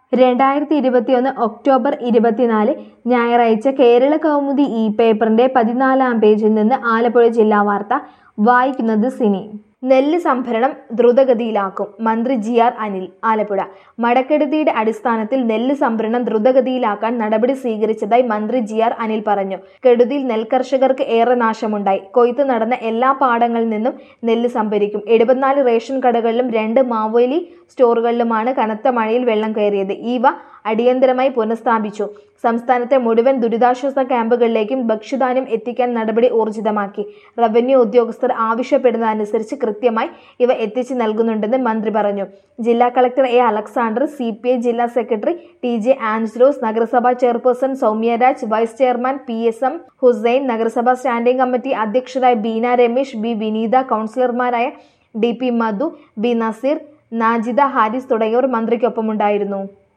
രണ്ടായിരത്തി ഇരുപത്തിയൊന്ന് ഒക്ടോബർ ഇരുപത്തിനാല് ഞായറാഴ്ച കേരള കൗമുദി ഇ പേപ്പറിന്റെ പതിനാലാം പേജിൽ നിന്ന് ആലപ്പുഴ ജില്ലാ വാർത്ത വായിക്കുന്നത് സിനി നെല്ല് സംഭരണം ദ്രുതഗതിയിലാക്കും മന്ത്രി ജി ആർ അനിൽ ആലപ്പുഴ മടക്കെടുതിയുടെ അടിസ്ഥാനത്തിൽ നെല്ല് സംഭരണം ദ്രുതഗതിയിലാക്കാൻ നടപടി സ്വീകരിച്ചതായി മന്ത്രി ജി ആർ അനിൽ പറഞ്ഞു കെടുതിയിൽ നെൽകർഷകർക്ക് ഏറെ നാശമുണ്ടായി കൊയ്ത്ത് നടന്ന എല്ലാ പാടങ്ങളിൽ നിന്നും നെല്ല് സംഭരിക്കും എഴുപത്തിനാല് റേഷൻ കടകളിലും രണ്ട് മാവേലി സ്റ്റോറുകളിലുമാണ് കനത്ത മഴയിൽ വെള്ളം കയറിയത് ഇവ അടിയന്തരമായി പുനഃസ്ഥാപിച്ചു സംസ്ഥാനത്തെ മുഴുവൻ ദുരിതാശ്വാസ ക്യാമ്പുകളിലേക്കും ഭക്ഷ്യധാന്യം എത്തിക്കാൻ നടപടി ഊർജിതമാക്കി റവന്യൂ ഉദ്യോഗസ്ഥർ ആവശ്യപ്പെടുന്നതനുസരിച്ച് കൃത്യമായി ഇവ എത്തിച്ചു നൽകുന്നുണ്ടെന്ന് മന്ത്രി പറഞ്ഞു ജില്ലാ collector A Alexander C P I ജില്ലാ സെക്രട്ടറി ടി ജെ ആൻജ്ലോസ് നഗരസഭാ chairperson Soumyaraj vice chairman P S M Hussain നഗരസഭാ സ്റ്റാൻഡിംഗ് കമ്മിറ്റി അധ്യക്ഷരായ ബീന രമേശ് ബി വിനീത കൗൺസിലർമാരായ D P Madhu B Nazeer Najida Haris തുടങ്ങിയവർ മന്ത്രിക്കൊപ്പമുണ്ടായിരുന്നു